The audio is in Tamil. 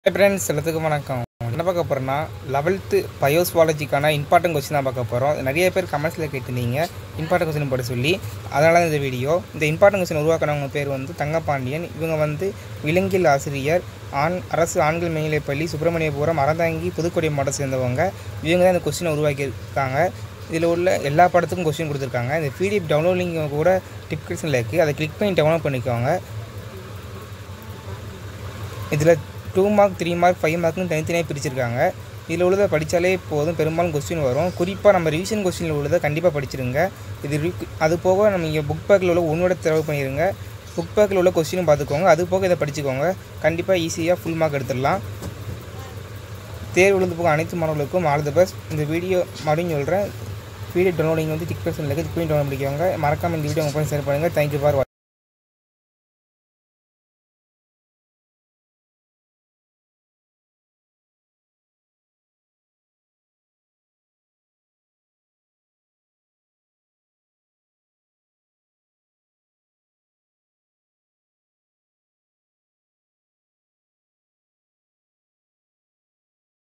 ஃப்ரெண்ட்ஸ் எல்லாத்துக்கும் வணக்கம் என்ன பார்க்க போகிறோன்னா லெவல்த்து பயோஸ்வாலஜிக்கான இம்பார்ட்டன்ட் கொஸ்டின் தான் பார்க்க போகிறோம் நிறைய பேர் கமெண்ட்ஸில் கேட்டிருந்தீங்க இம்பார்ட்டன்ட் கொஸ்டின் போட சொல்லி அதனால தான் இந்த வீடியோ இந்த இம்பார்ட்டன்ட் கொஸ்டின் உருவாக்கினவங்க பேர் வந்து தங்கப்பாண்டியன் இவங்க வந்து விலங்கியல் ஆசிரியர் ஆண் அரசு ஆண்கள் மேல்நிலைப்பள்ளி சுப்பிரமணியபுரம் அறந்தாங்கி புதுக்கோட்டை மாவட்டம் சேர்ந்தவங்க இவங்க தான் இந்த கொஸ்டினை உருவாக்கியிருக்காங்க இதில் உள்ள எல்லா படத்துக்கும் கொஸ்டின் கொடுத்துருக்காங்க இந்த பிடிஎஃப் டவுன்லோடிங் கூட டிஸ்கிரிப்ஷனில் இருக்குது அதை கிளிக் பண்ணி டவுன்லோட் பண்ணிக்கோங்க இதில் two mark three mark five மார்க்னு தனித்தனியாக பிரிச்சிருக்காங்க இதில் உள்ளதை படித்தாலே போதும் பெரும்பாலும் கொஸ்டின் வரும் குறிப்பாக நம்ம ரிவிஷன் கொஸ்டினில் உள்ளதை கண்டிப்பாக படிச்சிருங்க இது ரி- அது போக நம்ம இங்கே புக் பேக்கில் உள்ள ஒன்றோட தேவை பண்ணிடுங்க புக் பேக்கில் உள்ள கொஸ்டினும் பார்த்துக்கோங்க அது போக இதை படிச்சுக்கோங்க கண்டிப்பாக ஈஸியாக ஃபுல் மார்க் எடுத்துடலாம் தேர்வு எழுந்து போக அனைத்து மாணவர்களுக்கும் ஆல் தி பெஸ்ட் இந்த வீடியோ மறுபடியும் சொல்கிறேன் வீடியோ டவுன்லோடிங் வந்து டிக் பர்சன்ட் இருக்குது டிக் பண்ணி டவுன்லோட் பண்ணிக்கோங்க மறக்காமல் இந்த வீடியோ உங்கள் ஷேர் பண்ணுங்கள் தேங்க்யூ ஃபார்